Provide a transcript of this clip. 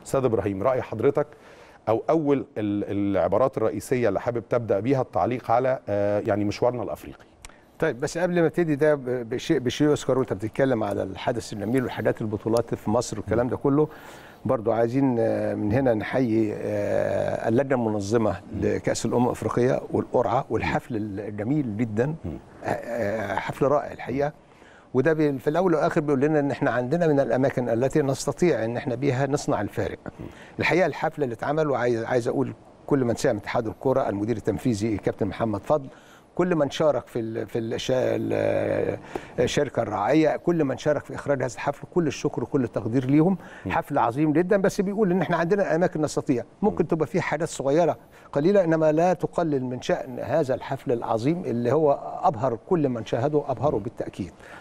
استاذ ابراهيم راي حضرتك او اول ال- العبارات الرئيسيه اللي حابب تبدا بيها التعليق على آه، يعني مشوارنا الافريقي طيب بس قبل ما ابتدي ده ب- بشيء بشيء يذكر وانت بتتكلم على الحدث الجميل وحاجات البطولات في مصر والكلام ده كله برضو عايزين آه، من هنا نحيي آه، اللجنه المنظمه لكاس الامم الافريقيه والقرعه والحفل الجميل جدا آه، آه، حفل رائع الحقيقه وده بي- في الاول والاخر بيقول لنا ان احنا عندنا من الاماكن التي نستطيع ان احنا بيها نصنع الفارق. الحقيقه الحفله اللي اتعمل وعايز عايز اقول كل من ساهم اتحاد الكره المدير التنفيذي كابتن محمد فضل كل من شارك في ال في الشا- ال- الشركه الراعيه كل من شارك في اخراج هذا الحفل كل الشكر وكل التقدير ليهم حفل عظيم جدا بس بيقول ان احنا عندنا اماكن نستطيع ممكن تبقى فيه حاجات صغيره قليله انما لا تقلل من شان هذا الحفل العظيم اللي هو ابهر كل من شاهده ابهره بالتاكيد